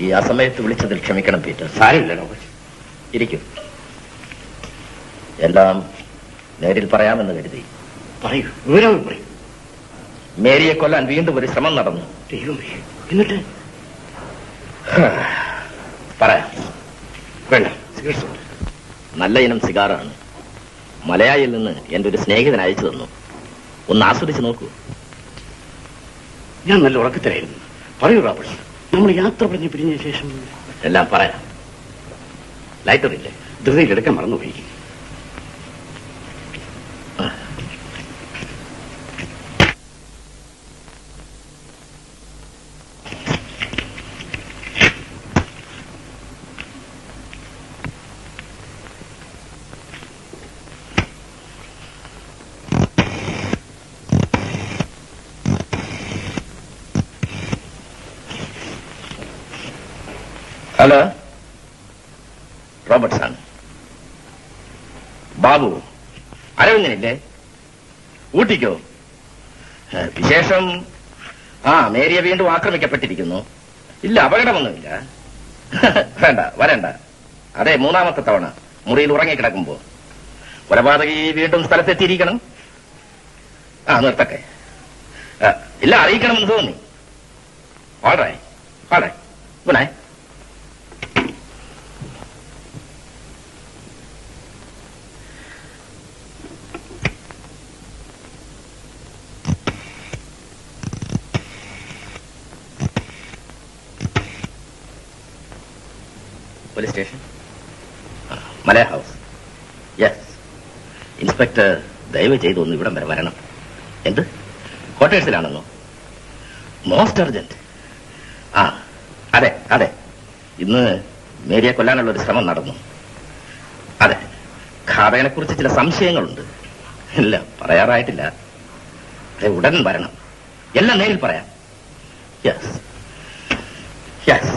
ഈ അസമയത്ത് വിളിച്ചതിൽ ക്ഷമിക്കണം പീറ്റർ സാരമില്ല റോബർട്ട് ഇരിക്കും എല്ലാം നേരിൽ പറയാമെന്ന് കരുതി പറയൂ വിവരങ്ങൾ പറയൂ മേരിയെ കൊല്ലാൻ വീണ്ടും ഒരു ശ്രമം നടന്നു ദൈവമേ എന്നിട്ട് പറയാം വേണ്ട സിഗരറ്റ് ഉണ്ട്. നല്ല ഇനം സിഗാറാണ് മലയായിൽ നിന്ന് എന്റെ ഒരു സ്നേഹിതൻ അയച്ചു തന്നു ഒന്ന് ആസ്വദിച്ച് നോക്കൂ ഞാൻ നല്ല ഉറക്കത്തിലായിരുന്നു പറയൂ റോബർട്ട് നമ്മൾ യാത്ര പറഞ്ഞ് പിരിഞ്ഞ ശേഷം എല്ലാം പറയാം ലൈറ്റർ ഇല്ലേ ധൃതിയിൽ എടുക്കാൻ മറന്നുപോയി ഹലോ റോബർട്ട് സാണ് ബാബു അരവിന്ദനില്ലേ ഊട്ടിക്കോ ഏ, വിശേഷം ആ മേരിയ വീണ്ടും ആക്രമിക്കപ്പെട്ടിരിക്കുന്നു ഇല്ല അപകടമൊന്നുമില്ല വേണ്ട വരണ്ട അതെ മൂന്നാമത്തെ തവണ മുറിയിൽ ഉറങ്ങിക്കിടക്കുമ്പോ കൊലപാതകി വീണ്ടും സ്ഥലത്തെത്തിയിരിക്കണം ആ നിർത്തട്ടെ ആ, ഇല്ല അറിയിക്കണമെന്ന് തോന്നി വളരെ വളരെ ഗുഡ് നൈറ്റ് പോലീസ് സ്റ്റേഷൻ മലയ ഹൗസ് യെസ് ഇൻസ്പെക്ടർ ദയവ് ചെയ്ത് ഒന്ന് ഇവിടം വരെ വരണം എന്ത് ക്വാർട്ടേഴ്സിലാണെന്നോ മോസ്റ്റ് അർജന്റ് ആ അതെ അതെ ഇന്ന് മേരിയെ കൊല്ലാനുള്ള ഒരു ശ്രമം നടന്നു അതെ ഘാതകനെ കുറിച്ച് ചില സംശയങ്ങളുണ്ട് ഇല്ല പറയാറായിട്ടില്ല അതെ ഉടൻ വരണം എല്ലാം നേരിൽ പറയാം യെസ് യെസ്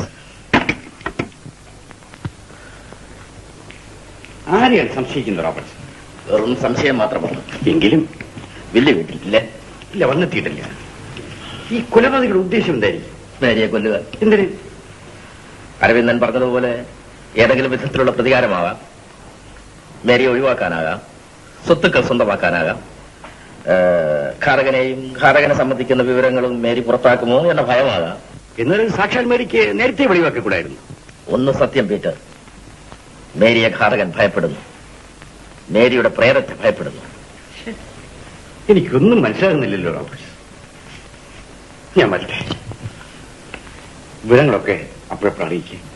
ആരെയാണ് സംശയിക്കുന്നത് റോബർട്ട് വെറും സംശയം മാത്രമാണ് എങ്കിലും വലിയ വീട്ടിലില്ലേ ഇല്ല വന്നെത്തിയിട്ടില്ല ഈ കൊലപാതകയുടെ ഉദ്ദേശം എന്തായിരിക്കും മേരിയെ കൊല്ലുക എന്തിന് അരവിന്ദൻ പറഞ്ഞതുപോലെ ഏതെങ്കിലും വിധത്തിലുള്ള പ്രതികാരമാകാം മേരിയെ ഒഴിവാക്കാനാകാം സ്വത്തുക്കൾ സ്വന്തമാക്കാനാകാം ഏഹ്, ഘാതകനെയും ഘാതകനെ സംബന്ധിക്കുന്ന വിവരങ്ങളും മേരി പുറത്താക്കുമോ എന്ന ഭയമാകാം എന്നാലും സാക്ഷാൽ മേരിക്ക് നേരത്തെ വെളിവാക്കக்கூടായിരുന്നു ഒന്ന് സത്യം പീറ്റർ മേരിയെ ഘാതകൻ ഭയപ്പെടുന്നു മേരിയുടെ പ്രേതത്തെ ഭയപ്പെടുന്നു എനിക്കൊന്നും മനസ്സിലാകുന്നില്ലല്ലോ റോബർട്ട് ഞാൻ വരട്ടെ വിവരങ്ങളൊക്കെ അപ്പോഴപ്പോൾ അറിയിക്കും